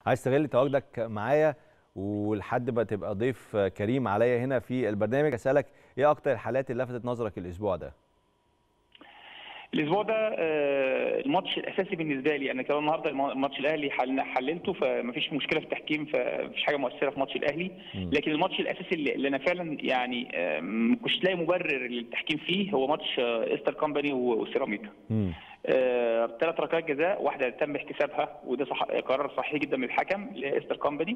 عايز استغل تواجدك معايا ولحد ما تبقى ضيف كريم عليا هنا في البرنامج اسالك ايه اكتر الحالات اللي لفتت نظرك الاسبوع ده الاسبوع ده آه، الماتش الاساسي بالنسبه لي انا كمان النهارده الم- ماتش الاهلي حل- حللته فمفيش مشكله في التحكيم فمفيش حاجه مؤثره في ماتش الاهلي لكن الماتش الاساسي اللي اللي انا فعلا يعني آه، ما كنتش لاقي مبرر للتحكيم فيه هو ماتش آه، استر كومباني و- وسيراميكا مم. ثلاث ركلات جزاء واحده تم احتسابها وده صح قرار صحيح جدا من الحكم لاستر كومباني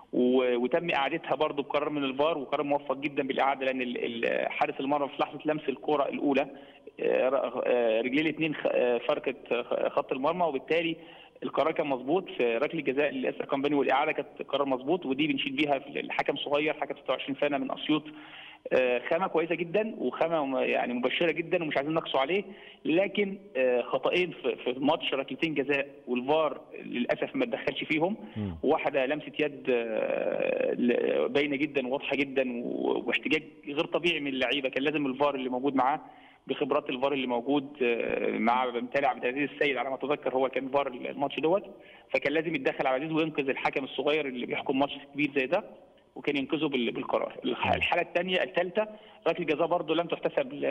و- وتم اعادتها برضو بقرار من الفار وقرار موفق جدا بالاعاده لان ال- ال- حارس المرمى في لحظه لمس الكره الاولى آه، ر- آه، رجليه الاثنين فركت آه، خط المرمى وبالتالي القرار كان مظبوط في ركله جزاء لاستر كومباني والاعاده كانت قرار مظبوط ودي بنشيد بيها في الحكم صغير حكم 26 سنه من اسيوط آه، خامه كويسه جدا وخامه م- يعني مبشره جدا ومش عايزين نقصوا عليه لكن آه، خطأين في في ماتش ركلتين جزاء والفار للاسف ما تدخلش فيهم مم. واحده لمسه يد آه، ل- باينه جدا وواضحه جدا و- واحتجاج غير طبيعي من اللعيبه كان لازم الفار اللي موجود معاه بخبرات الفار اللي موجود آه، مع متابع عبد العزيز السيد على ما اتذكر هو كان فار الماتش دوت فكان لازم يتدخل عبد العزيز وينقذ الحكم الصغير اللي بيحكم ماتش كبير زي ده وكان ينقذه بال- بالقرار الح- الحاله الثانيه الثالثه ركله جزاء برضه لم تحتسب ل-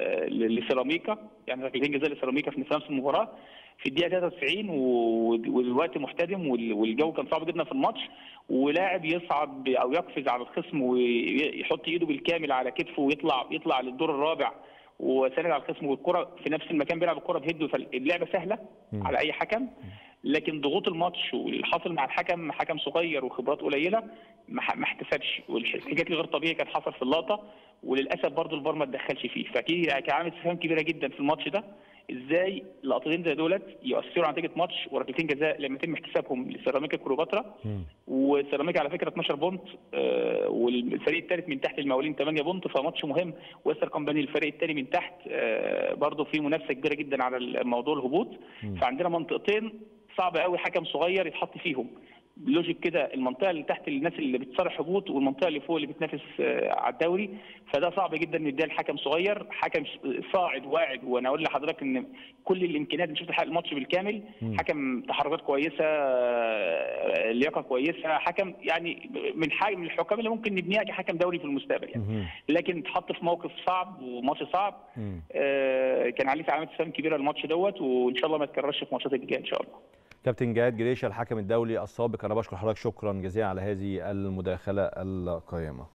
ل- لسيراميكا يعني ركلتين جزاء لسيراميكا في نفس المباراه في الدقيقه 93 و- والوقت محتدم وال- والجو كان صعب جدا في الماتش ولاعب يصعد ب- او يقفز على الخصم ويحط ايده بالكامل على كتفه ويطلع يطلع للدور الرابع وساند على الخصم والكره في نفس المكان بيلعب الكره بهده فاللعبه سهله مم. على اي حكم لكن ضغوط الماتش واللي حاصل مع الحكم حكم صغير وخبرات قليله ما ح- ما احتسبش والاحتجاج الغير طبيعي كان حصل في اللقطه وللاسف برضو الفار ما اتدخلش فيه فاكيد كان عامل استفهام كبيره جدا في الماتش ده ازاي لقطتين زي دولت يؤثروا على نتيجه ماتش وركلتين جزاء لما يتم احتسابهم لسيراميكا كليوباترا مم. وسيراميكا على فكره 12 بونت آه، والفريق الثالث من تحت المقاولين 8 بونت فماتش مهم ويستر كومباني الفريق الثاني من تحت آه، برضه في منافسه كبيره جدا على الموضوع الهبوط مم. فعندنا منطقتين صعب قوي حكم صغير يتحط فيهم لوجيك كده المنطقه اللي تحت الناس اللي بتصارع هبوط والمنطقه اللي فوق اللي بتنافس آه، على الدوري فده صعب جدا نديها لحكم صغير حكم صاعد واعد وانا اقول لحضرتك ان كل الامكانيات اللي شفت حق الماتش بالكامل مم. حكم تحركات كويسه آه، لياقه كويسه حكم يعني من حاجه من الحكام اللي ممكن نبنيها كحكم دوري في المستقبل يعني مم. لكن اتحط في موقف صعب وماتش صعب مم. آه، كان عليه علامه استفهام كبيره الماتش دوت وان شاء الله ما يتكررش في ماتشات الجايه ان شاء الله كابتن جهاد جريشه الحكم الدولي السابق انا بشكر حضرتك شكرا جزيلا على هذه المداخله القيمه